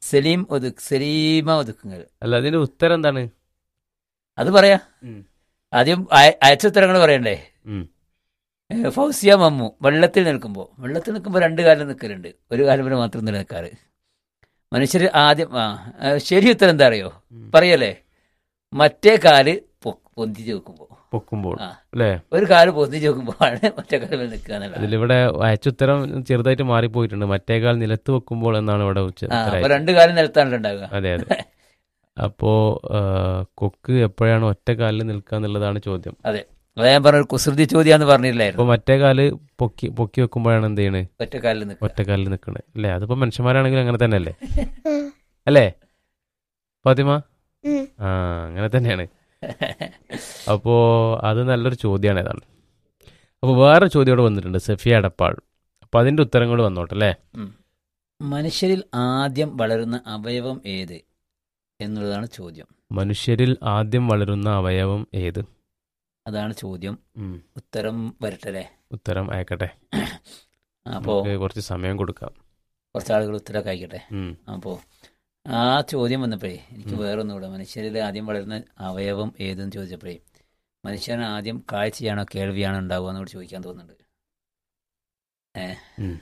സലീം ഒതുക്ക് സലീമ ഒതുക്കുങ്ങൾ അല്ല അതിന്റെ ഉത്തരം എന്താണ് അത് പറയാ ഉം. ആദ്യം അയ- അയച്ച ഉത്തരങ്ങൾ പറയണ്ടേ ഉം. ഏ, ഫൗസിയ മമ്മു വെള്ളത്തിൽ നിൽക്കുമ്പോൾ വെള്ളത്തിൽ നിൽക്കുമ്പോൾ രണ്ട് കാലം നിൽക്കലുണ്ട് ഒരു കാലം വരെ മാത്രം നിലനിൽക്കാറ് മനുഷ്യർ ആദ്യം ആ ആ, ശരി ഉത്തരം എന്താ അറിയോ ഉം. പറയല്ലേ മറ്റേ കാല് പൊ- പൊന്തിച്ച് വെക്കുമ്പോൾ പൊക്കുമ്പോൾ ആ. അല്ലേ ഒരു കാല് പൊന്തിച്ച് വെക്കുമ്പോഴാണ് മറ്റേ കാലം നിൽക്കുക എന്നുള്ളത് അതിലിവിടെ അയച്ചുത്തരം ചെറുതായിട്ട് മാറിപ്പോയിട്ടുണ്ട് മറ്റേകാൽ നിലത്ത് വെക്കുമ്പോൾ എന്നാണ് ഇവിടെ ഉച്ച- ആ ഉത്തരം അപ്പൊ രണ്ട് കാലം നിലത്താണല്ലോ ഉണ്ടാവുക അതെ അതെ അപ്പോ ആ, കൊക്ക് എപ്പോഴാണ് ഒറ്റ കാലിൽ നിൽക്കുക എന്നുള്ളതാണ് ചോദ്യം അതെ അതാ ഞാൻ പറഞ്ഞ കുസൃതി ചോദ്യാന്ന് അപ്പൊ പറഞ്ഞില്ലായിരുന്നു മറ്റേ കാല് പൊക്കി പൊക്കി വെക്കുമ്പോഴാണ് എന്ത് ചെയ്യണത് ഒറ്റ കാലിൽ നിൽക്കുക ഒറ്റ കാലിൽ നിൽക്കണത് അല്ലേ അതിപ്പോ മനുഷ്യന്മാരാണെങ്കിലും അങ്ങനെ തന്നെ അല്ലേ അല്ലേ ഫാത്തിമ ഉം. ആ അങ്ങനെ തന്നെയാണ് അപ്പോ അത് നല്ലൊരു ചോദ്യമാണ് ഏതാണ് അപ്പോൾ വേറെ ചോദ്യം ഇവിടെ വന്നിട്ടുണ്ട് സഫിയ അടപ്പാൾ അപ്പൊ അതിന്റെ ഉത്തരങ്ങൾ വന്നോട്ടെ അല്ലേ മനുഷ്യരിൽ ആദ്യം വളരുന്ന അവയവം ഏത് എന്നുള്ളതാണ് ചോദ്യം മനുഷ്യരിൽ ആദ്യം വളരുന്ന അവയവം ഏത് അതാണ് ചോദ്യം ഉം. ഉത്തരം വരട്ടല്ലേ ഉത്തരം അയക്കട്ടെ അപ്പോ നമുക്ക് കുറച്ച് സമയം കൊടുക്കാം കുറച്ച് ആളുകൾ ഉത്തരമൊക്കെ അയക്കട്ടെ ഉം. അപ്പോൾ ആ ചോദ്യം വന്നപ്പോഴേ എനിക്ക് ഉം. വേറൊന്നുകൂടെ മനുഷ്യരിൽ ആദ്യം വളരുന്ന അവയവം ഏതെന്ന് ചോദിച്ചപ്പോഴേ മനുഷ്യന് ആദ്യം കാഴ്ചയാണോ കേൾവിയാണോ ഉണ്ടാവുക എന്നോട് ചോദിക്കാൻ തോന്നുന്നുണ്ട് ഉം.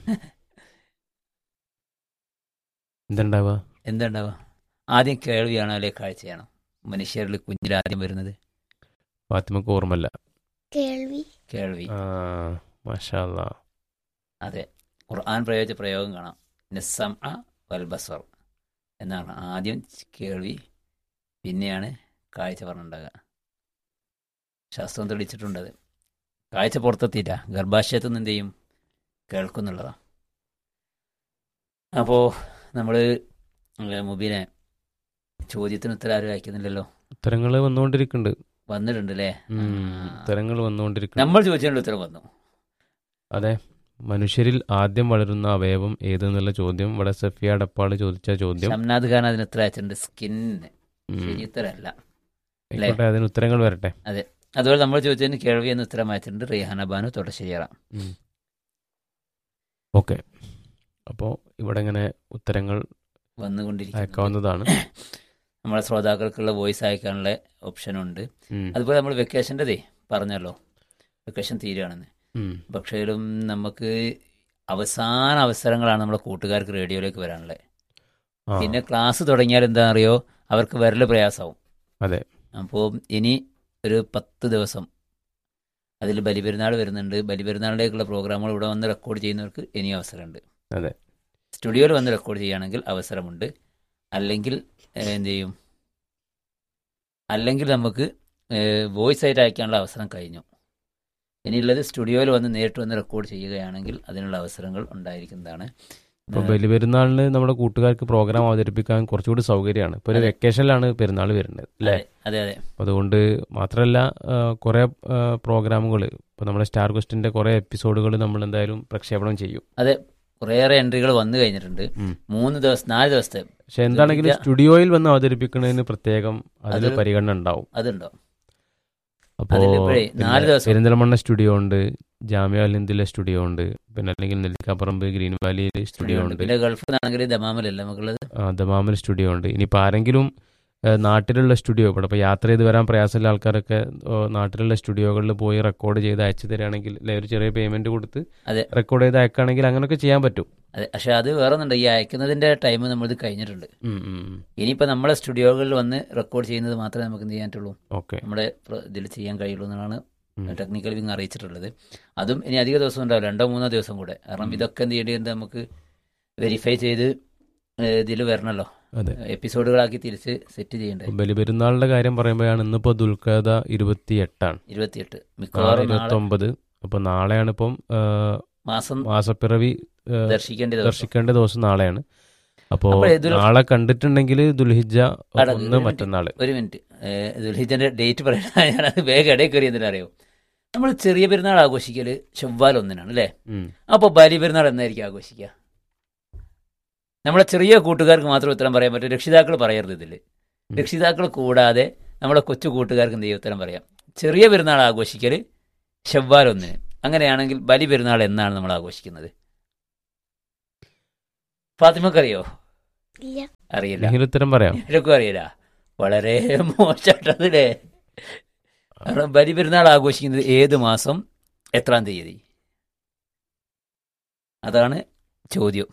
എന്തുണ്ടാവുക എന്താ ഉണ്ടാവുക ആദ്യം കേൾവിയാണോ അല്ലെ കാഴ്ചയാണോ മനുഷ്യരിൽ കുഞ്ഞിൽ ആദ്യം വരുന്നത് ഫാത്തിമക്ക് ഓർമ്മല്ല കേൾവി കേൾവി ആ മാഷാ അല്ലാ. അതെ ഖുർആൻ പ്രയോഗിച്ച പ്രയോഗം കാണാം നിസ്സം വൽബസർ എന്നാണ് ആദ്യം കേൾവി പിന്നെയാണ് കാഴ്ച പറഞ്ഞുണ്ടാകുക ശാസ്ത്രം തെളിയിച്ചിട്ടുണ്ട് അത് കാഴ്ച പുറത്തെത്തിയില്ല ഗർഭാശയത്തു നിന്ന് എന്ത് ചെയ്യും കേൾക്കുന്നുള്ളതാണ് അപ്പോൾ നമ്മൾ മുബീനെ ചോദ്യത്തിന് ഉത്തരം ആരും അയക്കുന്നില്ലല്ലോ ഉത്തരങ്ങൾ വന്നുകൊണ്ടിരിക്കുന്നുണ്ട് വന്നിട്ടുണ്ട് അല്ലേ ഉം. ഉത്തരങ്ങൾ വന്നുകൊണ്ടിരിക്കുന്നു നമ്മൾ ചോദിച്ചതിനുള്ള ഉത്തരം വന്നു അതെ മനുഷ്യരിൽ ആദ്യം വളരുന്ന അവയവം ഏതെന്നുള്ള ചോദ്യം ഇവിടെ സഫിയ അടപ്പാള് ചോദിച്ച ചോദ്യം ഷംനാദ് ഖാൻ അതിന് ഉത്തരം അയച്ചിട്ടുണ്ട് സ്കിന്നിന് ഉം. ശരി ഉത്തരമല്ല ആയിക്കോട്ടെ അതിന് ഉത്തരങ്ങൾ വരട്ടെ അതുപോലെ നമ്മൾ ചോദിച്ചതിന് കേൾവി എന്ന ഉത്തരം അയച്ചിട്ടുണ്ട് റിഹാന ബാനു തൊട്ടശ്ശേരിയറ ഓക്കെ അപ്പോൾ ഇവിടെ ഇങ്ങനെ ഉത്തരങ്ങൾ വന്നുകൊണ്ടിരിക്കുന്നു അയക്കാവുന്നതാണ് നമ്മളെ ശ്രോതാക്കൾക്കുള്ള വോയിസ് അയക്കാനുള്ള ഓപ്ഷനുണ്ട് ഉം. അതുപോലെ നമ്മൾ വെക്കേഷൻ്റെതേ പറഞ്ഞല്ലോ വെക്കേഷൻ തീരുകയാണെന്ന് ഉം. പക്ഷേലും നമുക്ക് അവസാന അവസരങ്ങളാണ് നമ്മളെ കൂട്ടുകാർക്ക് റേഡിയോയിലേക്ക് വരാനുള്ളത് ആ, പിന്നെ ക്ലാസ് തുടങ്ങിയാൽ എന്താ അറിയോ അവർക്ക് വരൽ പ്രയാസമാവും അതെ അപ്പോൾ ഇനി ഒരു പത്ത് ദിവസം അതിൽ ബലിപെരുന്നാൾ വരുന്നുണ്ട് ബലിപെരുന്നാളിലേക്കുള്ള പ്രോഗ്രാമുകൾ ഇവിടെ വന്ന് റെക്കോർഡ് ചെയ്യുന്നവർക്ക് ഇനി അവസരമുണ്ട് അതെ. സ്റ്റുഡിയോയിൽ വന്ന് റെക്കോർഡ് ചെയ്യുകയാണെങ്കിൽ അവസരമുണ്ട് അല്ലെങ്കിൽ ഏഹ്, എന്ത് ചെയ്യും അല്ലെങ്കിൽ നമുക്ക് വോയിസ് ആയിട്ട് അയക്കാനുള്ള അവസരം കഴിഞ്ഞു ഇനിയുള്ളത് സ്റ്റുഡിയോയിൽ വന്ന് നേരിട്ട് വന്ന് റെക്കോർഡ് ചെയ്യുകയാണെങ്കിൽ അതിനുള്ള അവസരങ്ങൾ ഉണ്ടായിരിക്കുന്നതാണ് ഇപ്പൊ ബലിപെരുന്നാളിന് നമ്മുടെ കൂട്ടുകാർക്ക് പ്രോഗ്രാം അവതരിപ്പിക്കാൻ കുറച്ചുകൂടി സൗകര്യമാണ് ഇപ്പൊ ഒരു അതെ. വെക്കേഷനിലാണ് പെരുന്നാൾ വരുന്നത് അല്ലേ അതെ അതെ അതുകൊണ്ട് മാത്രമല്ല കുറെ പ്രോഗ്രാമുകൾ ഇപ്പൊ നമ്മുടെ സ്റ്റാർ ക്വസ്റ്റിന്റെ കുറെ എപ്പിസോഡുകൾ നമ്മൾ എന്തായാലും പ്രക്ഷേപണം ചെയ്യും കുറേയേറെ എൻട്രികൾ വന്നു കഴിഞ്ഞിട്ടുണ്ട് ഉം. മൂന്ന് ദിവസം നാല് ദിവസത്തെ പക്ഷെ എന്താണെങ്കിലും ശ്രദ്ധിക്കുക. സ്റ്റുഡിയോയിൽ വന്ന് അവതരിപ്പിക്കുന്നതിന് പ്രത്യേകം അതിൽ അതൊരു- പരിഗണന ഉണ്ടാവും അതുണ്ടോ അപ്പോൾ അതിലിപ്പോഴേ നാല് ദിവസം പെരിന്തൽമണ്ണ സ്റ്റുഡിയോ ഉണ്ട് ജാമ്യ അൽ ഹിന്ദിലെ സ്റ്റുഡിയോ ഉണ്ട് പിന്നെ അല്ലെങ്കിൽ നെല്ലിക്കാപ്പറമ്പ് ഗ്രീൻ വാലി സ്റ്റുഡിയോ ഉണ്ട് പിന്നെ ഗൾഫിൽ നിന്നാണെങ്കിൽ ദമാമിലല്ല നമുക്കുള്ളത് ആ, ദമാമിൽ സ്റ്റുഡിയോ ഉണ്ട് ഇനിയിപ്പോൾ ആരെങ്കിലും ഏ, നാട്ടിലുള്ള സ്റ്റുഡിയോ ഇവിടെ ഇപ്പോൾ യാത്ര ചെയ്ത് വരാൻ പ്രയാസമുള്ള ആൾക്കാരൊക്കെ ഓ, നാട്ടിലുള്ള സ്റ്റുഡിയോകളിൽ പോയി റെക്കോർഡ് ചെയ്ത് അയച്ചു തരികയാണെങ്കിൽ അല്ലെ ഒരു ചെറിയ പേയ്മെന്റ് കൊടുത്ത് അതെ. റെക്കോർഡ് ചെയ്ത് അയക്കുകയാണെങ്കിൽ അങ്ങനെയൊക്കെ ചെയ്യാൻ പറ്റും അതെ പക്ഷെ അത് വേറെ ഒന്നുണ്ട് ഈ അയക്കുന്നതിന്റെ ടൈം നമ്മളിത് കഴിഞ്ഞിട്ടുണ്ട് ഉം, ഉം, ഉം. ഇനിയിപ്പോൾ നമ്മളെ സ്റ്റുഡിയോകളിൽ വന്ന് റെക്കോർഡ് ചെയ്യുന്നത് മാത്രമേ നമുക്ക് എന്ത് ചെയ്യാൻ പറ്റുള്ളൂ ഓക്കെ നമ്മുടെ പ്ര- ഇതിൽ ചെയ്യാൻ കഴിയുള്ളൂ എന്നാണ് ഉം. ടെക്നിക്കൽ വിങ് അറിയിച്ചിട്ടുള്ളത് അതും ഇനി അധിക ദിവസം ഉണ്ടാവില്ല രണ്ടോ മൂന്നോ ദിവസം കൂടെ കാരണം ഇതൊക്കെ എന്ത് ചെയ്യേണ്ടത് നമുക്ക് വെരിഫൈ ചെയ്ത് ഇതിൽ വരണമല്ലോ അതെ എപ്പിസോഡുകളാക്കി തിരിച്ച് സെറ്റ് ചെയ്യണ്ടേ ബലിപെരുന്നാളിന്റെ കാര്യം പറയുമ്പോഴാണ് ഇന്നിപ്പോ ദുൽഖദ ഇരുപത്തി എട്ടാണ് ഇരുപത്തിയെട്ട് നാളെ മിക്കവാറും ഇരുപത്തി നാളെ ഒമ്പത് അപ്പൊ നാളെയാണ് ഇപ്പം ഏ, മാസം മാസപ്പിറവി ഏ, ദർശിക്കേണ്ട ദിവസം ദർശിക്കേണ്ട ദിവസം നാളെയാണ് അപ്പോ അപ്പോൾ ഇതിൽ- നാളെ കണ്ടിട്ടുണ്ടെങ്കിൽ ദുൽഹിജ അട- ഒന്ന് ഒരു മറ്റന്നാള് ഒരു മിനിറ്റ് ദുൽഹിജന്റെ ഡേറ്റ് പറയാൻ ഞാനത് വേഗം ഇടയിൽ കയറി എന്തിനാ അറിയോ നമ്മൾ ചെറിയ പെരുന്നാൾ ആഘോഷിക്കൽ ചൊവ്വാൽ ഒന്നിനാണ് അല്ലേ ഉം. അപ്പോൾ ബലി പെരുന്നാൾ എന്നായിരിക്കും ആഘോഷിക്കുക നമ്മളെ ചെറിയ കൂട്ടുകാർക്ക് മാത്രം ഉത്തരം പറയാൻ പറ്റും രക്ഷിതാക്കൾ പറയരുത് ഇതിൽ ഉം. രക്ഷിതാക്കൾ കൂടാതെ നമ്മളെ കൊച്ചു കൂട്ടുകാർക്ക് എന്ത് ചെയ്യും ഉത്തരം പറയാം ചെറിയ പെരുന്നാൾ ആഘോഷിക്കൽ ചൊവ്വാൽ ഒന്നിന് അങ്ങനെയാണെങ്കിൽ ബലി പെരുന്നാൾ എന്നാണ് നമ്മൾ ആഘോഷിക്കുന്നത് ഫാത്തിമക്കറിയോ ഇല്ല അറിയില്ല എന്തെങ്കിലും ഉത്തരം പറയാം എനിക്കും അറിയില്ല വളരെ മോശമായിട്ടതില്ലേ കാരണം ബലി പെരുന്നാൾ ആഘോഷിക്കുന്നത് ഏത് മാസം എത്രാം തീയതി അതാണ് ചോദ്യം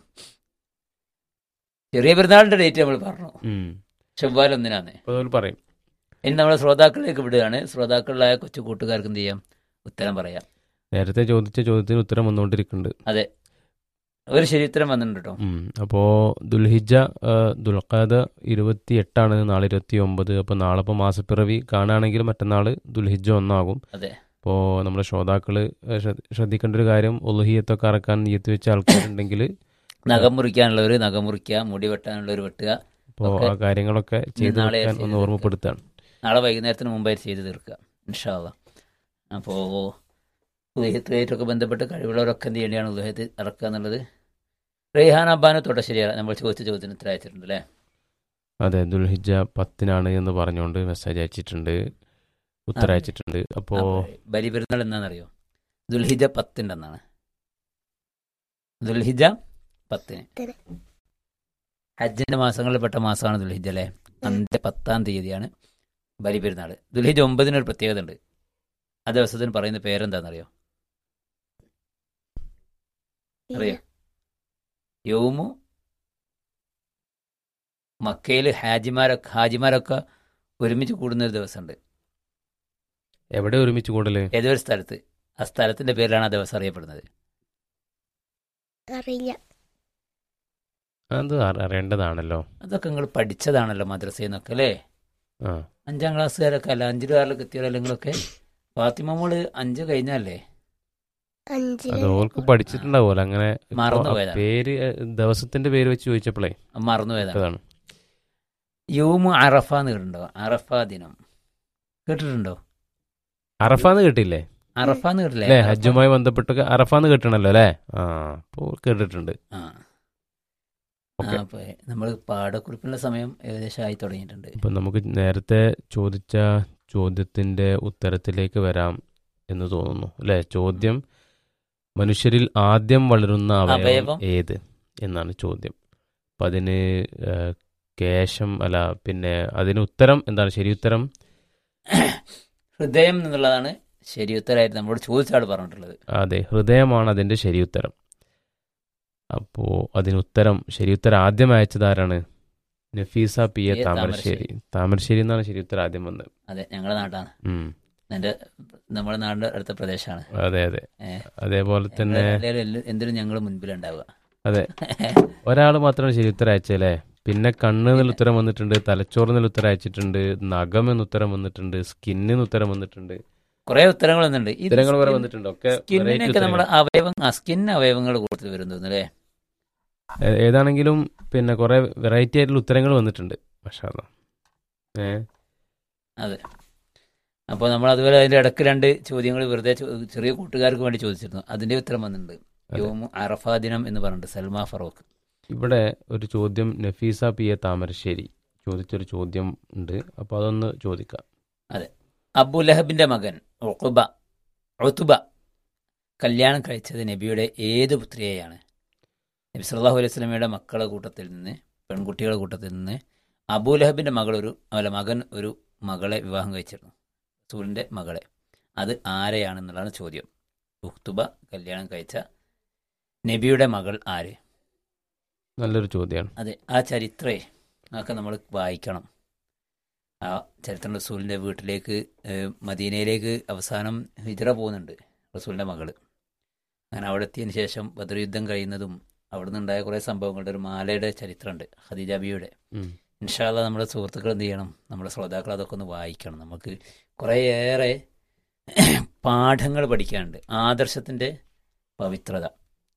ചെറിയ പെരുന്നാളിന്റെ ഡേറ്റ് നമ്മൾ പറഞ്ഞു ഉം. ചൊവ്വാൽ ഒന്നിനാണ് അപ്പൊ അതുപോലെ പറയും ഇനി നമ്മളെ ശ്രോതാക്കളിലേക്ക് വിടുകയാണ് ശ്രോതാക്കളിലായ കൊച്ചു കൂട്ടുകാർക്ക് എന്ത് ചെയ്യാം ഉത്തരം പറയാം നേരത്തെ ചോദിച്ച ചോദ്യത്തിന് ഉത്തരം വന്നുകൊണ്ടിരിക്കുന്നുണ്ട് ഒരു ശരി ഉത്തരം വന്നിട്ടുണ്ട് കേട്ടോ ഉം. അപ്പോ ദുൽഹിജ ആ, ദുൽഖാദ ഇരുപത്തി എട്ടാണ് നാളെ ഇരുപത്തി ഒമ്പത് അപ്പൊ നാളെ ഇപ്പോൾ മാസപ്പിറവി കാണുകയാണെങ്കിൽ മറ്റന്നാൾ ദുൽഹിജ ഒന്നാകും അതെ. അപ്പോൾ നമ്മുടെ ശ്രോതാക്കള് ശ്രദ്ധ- ശ്രദ്ധിക്കേണ്ട ഒരു കാര്യം ഒലുഹിയത്തൊക്കെ അറക്കാൻ നീയത്ത് വെച്ച ആൾക്കാരുണ്ടെങ്കിൽ നഖം മുറിക്കാനുള്ളവർ നഖം മുറിക്കുക മുടി വെട്ടാനുള്ളവർ വെട്ടുക അപ്പോൾ ഓക്കെ. ആ കാര്യങ്ങളൊക്കെ ചെയ്തു നാളെ വെക്കാൻ ചെയ്ത് ഒന്ന് ഓർമ്മപ്പെടുത്താണ് നാളെ വൈകുന്നേരത്തിന് മുമ്പായി ചെയ്ത് തീർക്കുക ഇൻഷാല്ല അപ്പോൾ ഉദയത്തുമായിട്ടൊക്കെ ബന്ധപ്പെട്ട് കഴിവുള്ളവരൊക്കെ എന്ത് ചെയ്യേണ്ടിയാണ് ഉദയത്ത് ഇറക്കുക എന്നുള്ളത് റെയ്ഹാൻ അബ്ബാനെ തൊട്ടശ്ശേരിയാണ് നമ്മൾ ചോദിച്ച ചോദ്യത്തിന് ഉത്തരം അയച്ചിട്ടുണ്ട് അല്ലേ അതെ ദുൽഹിജ പത്തിനാണ് എന്ന് പറഞ്ഞുകൊണ്ട് മെസ്സേജ് അയച്ചിട്ടുണ്ട് ഉത്തരം അതെ. അയച്ചിട്ടുണ്ട് അപ്പോൾ ബലി പെരുന്നാൾ എന്നാണെന്നറിയോ ദുൽഹിജ പത്തിൻ്റെ എന്നാണ് ദുൽഹിജ പത്തിന് പത്തിന്. ഹജ്ജിന്റെ മാസങ്ങളിൽപ്പെട്ട മാസമാണ് ദുൽഹിജ അല്ലേ അന്ത്യ പത്താം തീയതിയാണ് ബലി പെരുന്നാൾ ദുൽഹിജ ഒമ്പതിനൊരു പ്രത്യേകത ഉണ്ട് ആ ദിവസത്തിന് പറയുന്ന പേരെന്താണെന്നറിയോ ഇല്ല അറിയാം യൗമു മക്കയിൽ ഹാജിമാരൊക്കെ ഹാജിമാരൊക്കെ ഒരുമിച്ച് കൂടുന്ന ഒരു ദിവസമുണ്ട് എവിടെ ഒരുമിച്ച് കൂടല് ഏതൊരു സ്ഥലത്ത് ആ സ്ഥലത്തിന്റെ പേരിലാണ് ആ ദിവസം അറിയപ്പെടുന്നത് അറിയില്ല അത് അറി- അറിയേണ്ടതാണല്ലോ അതൊക്കെ നിങ്ങൾ പഠിച്ചതാണല്ലോ മദ്രസയിൽ നിന്നൊക്കെ അല്ലേ ആ അഞ്ചാം ക്ലാസ്സുകാരൊക്കെ അല്ല അഞ്ചിലും ആറിലൊക്കെ എത്തിയല്ലോ നിങ്ങളൊക്കെ ഫാത്തിമ മോള് അഞ്ച് കഴിഞ്ഞല്ലേ അഞ്ചില് അത് ഓൾക്ക് പഠിച്ചിട്ടുണ്ടാവുമല്ലോ അങ്ങനെ ഇപ്പൊ മറന്നു ആ പോയതാണ്. പേര് ഏ, ദിവസത്തിന്റെ പേര് വെച്ച് ചോദിച്ചപ്പോഴേ മറന്നുപോയതാണ് അതാണ് യൂമു അറഫ എന്ന് കേട്ടിട്ടുണ്ടോ അറഫ ദിനം കേട്ടിട്ടുണ്ടോ അറഫാന്ന് കേട്ടില്ലേ അറഫ എന്ന് കേട്ടില്ലേ അല്ലേ അറഫ? ഹജ്ജുമായി ബന്ധപ്പെട്ട് അറഫാന്ന് കേട്ടണല്ലോ അല്ലേ ആ അപ്പോൾ കേട്ടിട്ടുണ്ട് ആ ഓക്കെ അപ്പൊ നമ്മൾ പാഠക്കുറിപ്പിനുള്ള സമയം ഏകദേശം ആയി തുടങ്ങിയിട്ടുണ്ട് ഇപ്പം നമുക്ക് നേരത്തെ ചോദിച്ച ചോദ്യത്തിന്റെ ഉത്തരത്തിലേക്ക് വരാം എന്ന് തോന്നുന്നു അല്ലേ ചോദ്യം മനുഷ്യരിൽ ആദ്യം വളരുന്ന അവയവം അവയവം? ഏത് എന്നാണ് ചോദ്യം അപ്പം അതിന് ഏ, കേശം അല്ല പിന്നെ അതിന് ഉത്തരം എന്താണ് ശരി ഉത്തരം ഹൃദയം എന്നുള്ളതാണ് ശരി ഉത്തരമായിട്ട് നമ്മളോട് ചോദിച്ചാട് പറഞ്ഞിട്ടുള്ളത് അതെ ഹൃദയമാണ് അതിന്റെ ശരി ഉത്തരം അപ്പോൾ അതിന് ഉത്തരം ശരി ഉത്തരം ആദ്യം അയച്ചത് ആരാണ് Nafeesa P A A. Thamarassery Thamarassery എന്നാണ് ശരി ഉത്തരം ആദ്യം വന്നത് അതെ ഞങ്ങളുടെ നാട്ടാണ് ഉം. എൻ്റെ നമ്മുടെ നാടിന്റെ അടുത്ത പ്രദേശമാണ് അതെ അതെ ഏ. അതേപോലെ തന്നെ ഞങ്ങള് എല്ലാവരും എന്തിനും ഞങ്ങൾ മുൻപിലുണ്ടാവുക അതെ ഒരാൾ മാത്രമാണ് ശരി ഉത്തരം അയച്ചല്ലേ പിന്നെ കണ്ണ് എന്നുള്ള ഉത്തരം വന്നിട്ടുണ്ട് തലച്ചോറ് എന്നുള്ള ഉത്തരം അയച്ചിട്ടുണ്ട് നഖം എന്ന് ഉത്തരം വന്നിട്ടുണ്ട് സ്കിന്നിന് ഉത്തരം വന്നിട്ടുണ്ട് കുറെ ഉത്തരങ്ങൾ വന്നിട്ടുണ്ട് ഈ ഉത്തരങ്ങൾ വരെ വന്നിട്ടുണ്ട് ഒക്കെ variety സ്കിന്നിനൊക്കെ ഉത്തരങ്ങൾ. നമ്മുടെ അവയവം ആ സ്കിൻ അവയവങ്ങൾ കൂടുതൽ വരും തോന്നുന്നു അല്ലേ ഏ- ഏതാണെങ്കിലും പിന്നെ കുറെ വെറൈറ്റി ആയിട്ടുള്ള ഉത്തരങ്ങൾ വന്നിട്ടുണ്ട് പക്ഷേ ഏ അപ്പോൾ നമ്മൾ അതുപോലെ അതിന്റെ ഇടയ്ക്ക് രണ്ട് ചോദ്യങ്ങൾ വെറുതെ ചോ- ചെറിയ കൂട്ടുകാർക്ക് വേണ്ടി ചോദിച്ചിരുന്നു അതിന്റെ ഉത്തരം വന്നിട്ടുണ്ട് അതെ. യോമു അറഫാ ദിനം എന്ന് പറഞ്ഞിട്ട് സൽമാ ഫറൂഖ് ഇവിടെ ഒരു ചോദ്യം നഫീസ പി എ താമരശ്ശേരി ചോദിച്ചൊരു ചോദ്യം ഉണ്ട് അപ്പോൾ അതൊന്ന് ചോദിക്കാം അബു ലഹബിന്റെ മകൻ ഉഖുബ ഉത്തുബ കല്യാണം കഴിച്ചത് നബിയുടെ ഏത് പുത്രിയെയാണ് നബി സല്ലല്ലാഹു അലൈഹി സ്വലമയുടെ മക്കളുടെ കൂട്ടത്തിൽ നിന്ന് പെൺകുട്ടികളുടെ കൂട്ടത്തിൽ നിന്ന് അബൂ ലഹബിന്റെ മകൾ ഒരു അല്ല മകൻ ഒരു മകളെ വിവാഹം കഴിച്ചിരുന്നു റസൂലിന്റെ മകളെ അത് ആരെയാണെന്നുള്ളതാണ് ചോദ്യം ഉഖ്തുബ കല്യാണം കഴിച്ച നബിയുടെ മകൾ ആര് നല്ലൊരു ചോദ്യമാണ് അതെ ആ ചരിത്രേ അതൊക്കെ നമ്മൾ വായിക്കണം ആ ചരിത്രം റസൂലിൻ്റെ വീട്ടിലേക്ക് ഏഹ്, മദീനയിലേക്ക് അവസാനം ഹിജറ പോകുന്നുണ്ട് റസൂലിൻ്റെ മകള് അങ്ങനെ അവിടെ എത്തിയതിന് ശേഷം ബദർ യുദ്ധം കഴിയുന്നതും അവിടെ നിന്നുണ്ടായ കുറേ സംഭവങ്ങളുടെ ഒരു മാലയുടെ ചരിത്രമുണ്ട് ഖദീജ ബിയുടെ ഉം. ഇൻഷാല്ല നമ്മുടെ സുഹൃത്തുക്കൾ എന്ത് ചെയ്യണം നമ്മുടെ ശ്രോതാക്കൾ അതൊക്കെ ഒന്ന് വായിക്കണം നമുക്ക് കുറേയേറെ പാഠങ്ങൾ പഠിക്കാനുണ്ട് ആദർശത്തിൻ്റെ പവിത്രത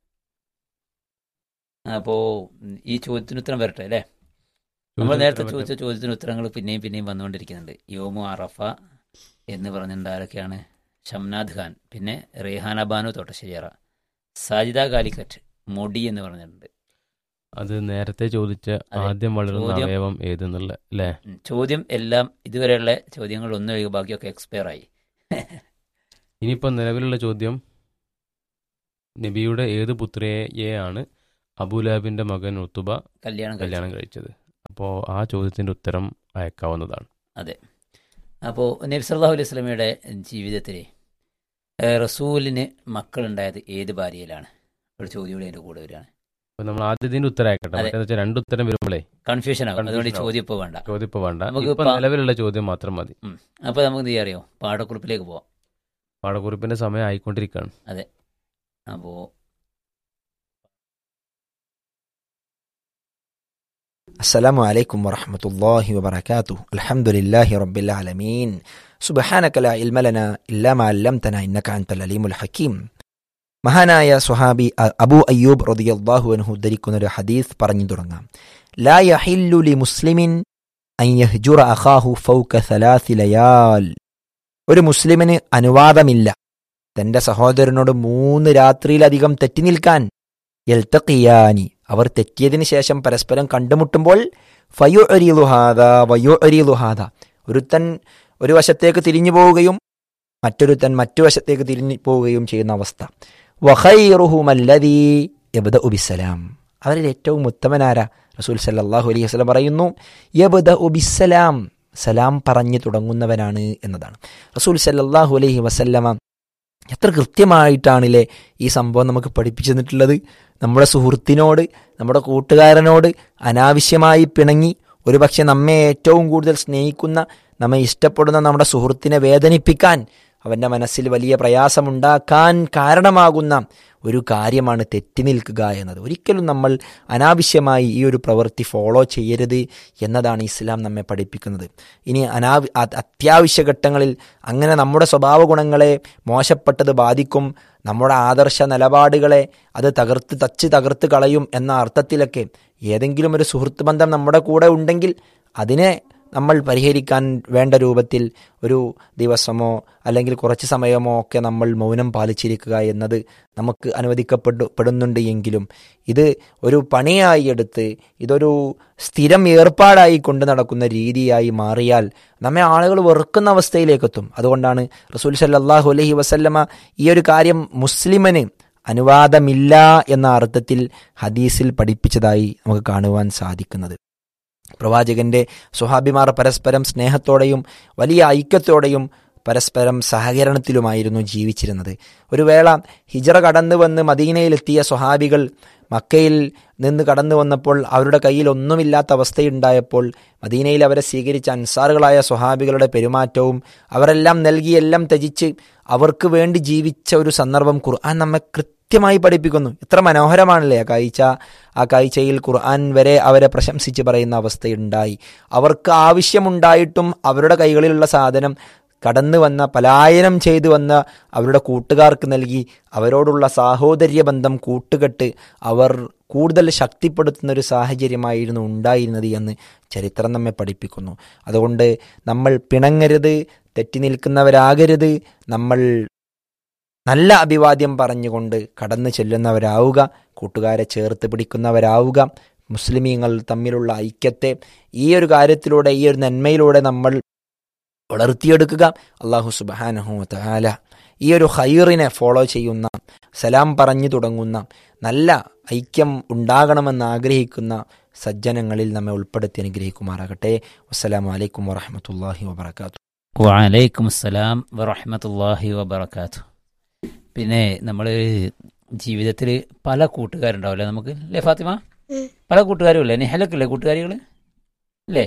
അപ്പോൾ ഈ ചോദ്യത്തിന് ഉത്തരം വരട്ടെ അല്ലേ നമ്മൾ നേരത്തെ ചോദിച്ച ചോദിച്ച ചോദ്യത്തിന് ഉത്തരങ്ങൾ പിന്നെയും പിന്നെയും വന്നുകൊണ്ടിരിക്കുന്നുണ്ട് യോമു അറഫ എന്ന് പറഞ്ഞിട്ടുണ്ട് ആരൊക്കെയാണ് ഷംനാദ് ഖാൻ പിന്നെ റേഹാന ബാനു തോട്ടശ്ശേരിയറ സാജിദ കാലിക്കറ്റ് മൊടി എന്ന് പറഞ്ഞിട്ടുണ്ട് അത് നേരത്തെ ചോദിച്ച അതെ. ആദ്യം വളരുന്ന ചോദ്യം- അവയവം ഏതെന്നുള്ള അല്ലേ ഉം. ചോദ്യം എല്ലാം ഇതുവരെയുള്ള ചോദ്യങ്ങൾ ഒന്നും ഒഴികെ ബാക്കിയൊക്കെ എക്സ്പയർ ആയി ഇനിയിപ്പോൾ നിലവിലുള്ള ചോദ്യം നബിയുടെ ഏത് പുത്രിയെയാണ് അബുലാബിന്റെ മകൻ ഉത്തുബ കല്യാണം കഴിച്ചത് കല്യാണം കഴിച്ചത് അപ്പോൾ ആ ചോദ്യത്തിന്റെ ഉത്തരം അയക്കാവുന്നതാണ് അപ്പോൾ നബി സല്ലല്ലാഹു അലൈഹി സ്വലമയുടെ ജീവിതത്തിൽ റസൂലിന് മക്കളുണ്ടായത് ഏത് ഭാര്യയിലാണ് ഒരു ചോദ്യം കൂടി അതിൻ്റെ കൂടെ വരികയാണ് അപ്പോൾ നമ്മൾ ആദ്യത്തിന്റെ ഉത്തരം അയക്കട്ടെ അതെ. മറ്റേന്ന് വെച്ചാൽ രണ്ട് ഉത്തരം വരുമ്പോഴേ കൺഫ്യൂഷൻ ആകും Confusion അതുകൊണ്ട് ഈ ആവും. ചോദ്യം ഇപ്പോൾ വേണ്ട ചോദ്യം ഇപ്പോൾ വേണ്ട നമുക്ക് ഇപ്പൊ പ- നിലവിലുള്ള ചോദ്യം മാത്രം മതി അപ്പോൾ നമുക്ക് എന്ത് ചെയ്യാൻ അറിയോ പാഠക്കുറിപ്പിലേക്ക് പോവാം പാഠക്കുറിപ്പിന്റെ സമയം ആയിക്കൊണ്ടിരിക്കുകയാണ് അപ്പോൾ السلام عليكم ورحمة الله وبركاته الحمد لله رب العالمين سبحانك لا علم لنا إلا ما علمتنا إنك أنت العليم الحكيم മഹാനായ സുഹാബി അ- അബൂ അയ്യൂബ് റളിയല്ലാഹു അൻഹു ഉദ്ധരിക്കുന്ന ഒരു ഹദീസ് പറഞ്ഞു തുടങ്ങാം ലാ യഹില്ലു ലി മുസ്ലിമിൻ അൻ യഹ്ജുറ അഖാഹു ഫൗക സലാസി ലയാൽ ഒരു മുസ്ലിമിന് അനുവാദമില്ല തന്റെ സഹോദരനോട് മൂന്ന് രാത്രിയിലധികം തെറ്റി നിൽക്കാൻ യൽത്തഖിയാനി അവർ തെറ്റിയതിനു ശേഷം പരസ്പരം കണ്ടുമുട്ടുമ്പോൾ ഫയു അരിലുഹാദ വയോ അരിലുഹാദ ഒരുത്തൻ ഒരു വശത്തേക്ക് തിരിഞ്ഞു പോവുകയും മറ്റൊരുത്തൻ മറ്റു വശത്തേക്ക് തിരിഞ്ഞു പോവുകയും ചെയ്യുന്ന അവസ്ഥ വഖൈറുഹുമല്ലദീ യബ്ദഉ ബിസ്സലാം അവരിൽ ഏറ്റവും ഉത്തമനാര റസൂൽ സല്ലല്ലാഹു അലൈഹി വസല്ലം പറയുന്നു യബ്ദഉ ബിസ്സലാം സലാം പറഞ്ഞു തുടങ്ങുന്നവനാണ് എന്നതാണ് റസൂൽ സല്ലല്ലാഹു അലൈഹി വസല്ലമ എത്ര കൃത്യമായിട്ടാണില്ലേ ഈ സംഭവം നമുക്ക് പഠിപ്പിച്ചു തന്നിട്ടുള്ളത് നമ്മുടെ സുഹൃത്തിനോട് നമ്മുടെ കൂട്ടുകാരനോട് അനാവശ്യമായി പിണങ്ങി ഒരുപക്ഷെ നമ്മെ ഏറ്റവും കൂടുതൽ സ്നേഹിക്കുന്ന നമ്മെ ഇഷ്ടപ്പെടുന്ന നമ്മുടെ സുഹൃത്തിനെ വേദനിപ്പിക്കാൻ അവൻ്റെ മനസ്സിൽ വലിയ പ്രയാസമുണ്ടാക്കാൻ കാരണമാകുന്ന ഒരു കാര്യമാണ് തെറ്റി നിൽക്കുക എന്നത് ഒരിക്കലും നമ്മൾ അനാവശ്യമായി ഈ ഒരു പ്രവൃത്തി ഫോളോ ചെയ്യരുത് എന്നതാണ് ഇസ്ലാം നമ്മെ പഠിപ്പിക്കുന്നത് ഇനി അനാവ അ- അത്യാവശ്യ ഘട്ടങ്ങളിൽ അങ്ങനെ നമ്മുടെ സ്വഭാവ ഗുണങ്ങളെ മോശപ്പെട്ടത് ബാധിക്കും നമ്മുടെ ആദർശ നിലപാടുകളെ അത് തകർത്ത് തച്ച് തകർത്ത് കളയും എന്ന അർത്ഥത്തിലൊക്കെ ഏതെങ്കിലും ഒരു സുഹൃത്ത് ബന്ധം നമ്മുടെ കൂടെ ഉണ്ടെങ്കിൽ അതിനെ നമ്മൾ പരിഹരിക്കാൻ വേണ്ട രൂപത്തിൽ ഒരു ദിവസമോ അല്ലെങ്കിൽ കുറച്ച് സമയമോ ഒക്കെ നമ്മൾ മൗനം പാലിച്ചിരിക്കുക എന്നത് നമുക്ക് അനുവദിക്കപ്പെട്ടു പെടുന്നുണ്ട് എങ്കിലും ഇത് ഒരു പണിയായി എടുത്ത് ഇതൊരു സ്ഥിരം ഏർപ്പാടായി കൊണ്ട് നടക്കുന്ന രീതിയായി മാറിയാൽ നമ്മെ ആളുകൾ വെറുക്കുന്ന അവസ്ഥയിലേക്കെത്തും അതുകൊണ്ടാണ് റസൂൽ സല്ലല്ലാഹു അലൈഹി വസല്ലമ ഈ ഒരു കാര്യം മുസ്ലിമിന് അനുവാദമില്ല എന്ന അർത്ഥത്തിൽ ഹദീസിൽ പഠിപ്പിച്ചതായി നമുക്ക് കാണുവാൻ സാധിക്കുന്നത് പ്രവാചകന്റെ സ്വഹാബിമാർ പരസ്പരം സ്നേഹത്തോടെയും വലിയ ഐക്യത്തോടെയും പരസ്പരം സഹകരണത്തിലുമായിരുന്നു ജീവിച്ചിരുന്നത് ഒരു വേള ഹിജറ കടന്നു വന്ന് മദീനയിലെത്തിയ സ്വഹാബികൾ മക്കയിൽ നിന്ന് കടന്നു വന്നപ്പോൾ അവരുടെ കയ്യിൽ ഒന്നുമില്ലാത്ത അവസ്ഥയുണ്ടായപ്പോൾ മദീനയിൽ അവരെ സ്വീകരിച്ച അൻസാറുകളായ സ്വഹാബികളുടെ പെരുമാറ്റവും അവരെല്ലാം നൽകിയെല്ലാം ത്യജിച്ച് അവർക്ക് വേണ്ടി ജീവിച്ച ഒരു സന്ദർഭം ഖുർആൻ നമ്മെ കൃത്യമായി പഠിപ്പിക്കുന്നു എത്ര മനോഹരമാണല്ലേ ആ കാഴ്ച ആ കാഴ്ചയിൽ ഖുർആൻ വരെ അവരെ പ്രശംസിച്ച് പറയുന്ന അവസ്ഥയുണ്ടായി അവർക്ക് ആവശ്യമുണ്ടായിട്ടും അവരുടെ കൈകളിലുള്ള സാധനം കടന്നു വന്ന പലായനം ചെയ്തു വന്ന അവരുടെ കൂട്ടുകാർക്ക് നൽകി അവരോടുള്ള സാഹോദര്യ ബന്ധം കൂട്ടുകെട്ട് അവർ കൂടുതൽ ശക്തിപ്പെടുത്തുന്ന ഒരു സാഹചര്യമായിരുന്നു ഉണ്ടായിരുന്നത് എന്ന് ചരിത്രം നമ്മെ പഠിപ്പിക്കുന്നു അതുകൊണ്ട് നമ്മൾ പിണങ്ങരുത് തെറ്റി നിൽക്കുന്നവരാകരുത് നമ്മൾ നല്ല അഭിവാദ്യം പറഞ്ഞുകൊണ്ട് കടന്നു ചെല്ലുന്നവരാവുക കൂട്ടുകാരെ ചേർത്ത് പിടിക്കുന്നവരാവുക മുസ്ലിമീങ്ങൾ തമ്മിലുള്ള ഐക്യത്തെ ഈ ഒരു കാര്യത്തിലൂടെ ഈ ഒരു നന്മയിലൂടെ നമ്മൾ വളർത്തിയെടുക്കുക അള്ളാഹു സുബാനഹു താല ഈ ഒരു ഹൈറിനെ ഫോളോ ചെയ്യുന്ന സലാം പറഞ്ഞു തുടങ്ങുന്ന നല്ല ഐക്യം ഉണ്ടാകണമെന്ന് ആഗ്രഹിക്കുന്ന സജ്ജനങ്ങളിൽ നമ്മെ ഉൾപ്പെടുത്തി അനുഗ്രഹിക്കുമാറാകട്ടെ വസ്സലാമു അലൈക്കും വറഹമത്തല്ലാഹി വബർക്കാത്തു വലൈക്കും അസ്സലാം വറഹമത്തല്ലാഹി വബർക്കാത്തു പിന്നെ നമ്മൾ ജീവിതത്തിൽ പല കൂട്ടുകാരുണ്ടാവില്ലേ നമുക്ക് അല്ലേ ഫാത്തിമ ഉം. പല കൂട്ടുകാരും ഇല്ലേ നെഹലക്കില്ലേ കൂട്ടുകാരികൾ അല്ലേ